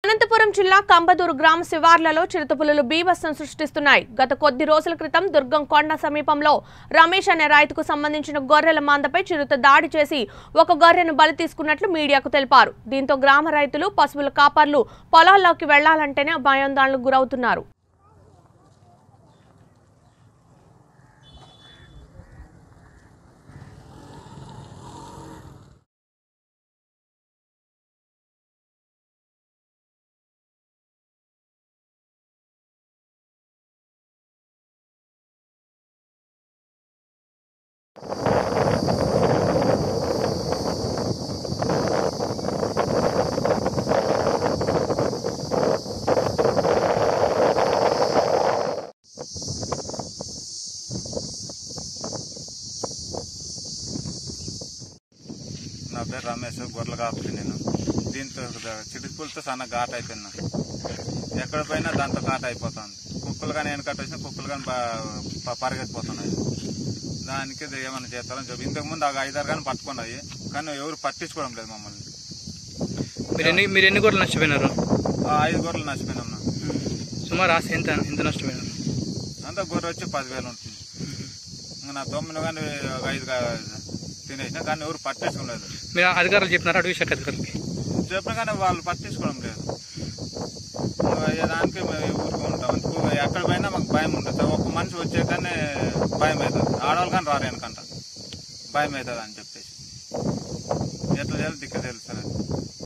అనంతపురం జిల్లా కంబదూరు గ్రామ శివార్లలో చిరుతపులులు బీభత్సం సృష్టిస్తున్నాయి గత కొద్ది రోజుల క్రితం దుర్గం కొండ సమీపంలో రమేష్ అనే రైతుకు సంబంధించిన గొర్రెల మందపై చిరుత దాడి చేసి ఒక గొర్రెను బలి తీసుకున్నట్లు మీడియాకు తెలిపారు దీంతో గ్రామ రైతులు పశువుల కాపర్లు పొలాల్లోకి వెళ్లాలంటేనే భయాందోళనకు గురవుతున్నారు నా పేరు రమేష్ గొర్రెల కాపుకి నేను దీంతో చిటికపులతో సన్న ఘాట్ అయిపోయినా ఎక్కడ పోయినా దాంతో ఘాట్ అయిపోతుంది కుక్కలు కానీ వెనకట్టు వచ్చినా కుక్కలు కానీ పరిగెత్తిపోతున్నాయి దానికి ఇది ఏమైనా చేస్తారని చెప్పి ఇంతకు ముందు ఒక ఐదారు కానీ పట్టుకున్నాయి కానీ ఎవరు పట్టించుకోవడం లేదు మమ్మల్ని మీరు ఎన్ని మీరు ఎన్ని గొర్రెలు నష్టపోయినారు ఆ ఐదు గొర్రెలు నచ్చిపోయినాం నా. సుమారు ఆస్తి ఎంత ఎంత నష్టపోయినారు అంతా గొర్రె వచ్చి పదివేలు ఉంటుంది ఇంకా నా తొమ్మిది కానీ ఒక ఐదు గా- తినేసిన కానీ ఎవరు పట్టించుకోలేదు మీరు అధికారులు చెప్పినారు అటవీ శాఖ అధికారులకి చెప్పిన కానీ వాళ్ళు పట్టించుకోవడం లేదు ఏ దానికి మేము ఊరుకు ఉంటాం అందుకు ఎక్కడ పోయినా మాకు భయం ఉంటుంది ఒక మనిషి వచ్చే కానీ భయం అవుతుంది ఆడవాళ్ళు కానీ రారు వెనకంట భయం అవుతుంది అని చెప్పేసి ఎట్లా చేయాలి దిక్కు తెలుసు